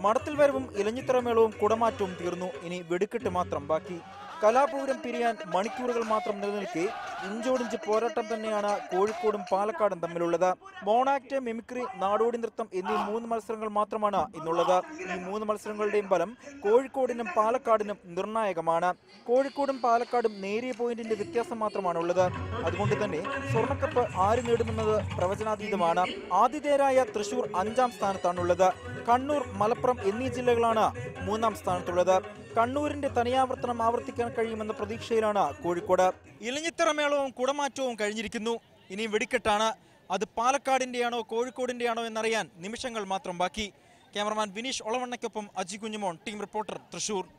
മടത്തിൽ വരവും ഇലഞ്ഞിത്തറമേളവും കുടമാറ്റവും തീർന്നു ഇനി വെടിക്കെട്ട് മാത്രം ബാക്കി കലാപൂരം പിരിയാൻ മണിക്കൂറുകൾ മാത്രം നിലനിൽക്കെ ഇഞ്ചോടിഞ്ച് പോരാട്ടം തന്നെയാണ് കോഴിക്കോടും പാലക്കാടും തമ്മിലുള്ളത് മോണാക്ട് മിമിക്രി നാടോടി നൃത്തം എന്നീ മൂന്ന് മത്സരങ്ങൾ മാത്രമാണ് ഇന്നുള്ളത് ഈ മൂന്ന് മത്സരങ്ങളുടെയും ഫലം കോഴിക്കോടിനും പാലക്കാടിനും നിർണായകമാണ് കോഴിക്കോടും പാലക്കാടും നേരിയ പോയിന്റിന്റെ വ്യത്യാസം മാത്രമാണ് ഉള്ളത് അതുകൊണ്ട് തന്നെ സ്വർണ്ണക്കപ്പ് ആര് നേടുമെന്നത് പ്രവചനാതീതമാണ് ആതിഥേയരായ തൃശൂർ അഞ്ചാം സ്ഥാനത്താണുള്ളത് കണ്ണൂർ മലപ്പുറം എന്നീ ജില്ലകളാണ് മൂന്നാം സ്ഥാനത്തുള്ളത് കണ്ണൂരിന്റെ തനിയാവർത്തനം ആവർത്തിക്കാൻ കഴിയുമെന്ന പ്രതീക്ഷയിലാണ് കോഴിക്കോട് ഇലഞ്ഞിത്തറ മേളവും കുടമാറ്റവും കഴിഞ്ഞിരിക്കുന്നു ഇനി വെടിക്കെട്ടാണ് അത് പാലക്കാടിന്റെയാണോ കോഴിക്കോടിന്റെയാണോ എന്നറിയാൻ നിമിഷങ്ങൾ മാത്രം ബാക്കി ക്യാമറമാൻ വിനീഷ് ഒളവണ്ണയ്ക്കൊപ്പം അജി കുഞ്ഞുമോൻ ടീം റിപ്പോർട്ടർ തൃശൂർ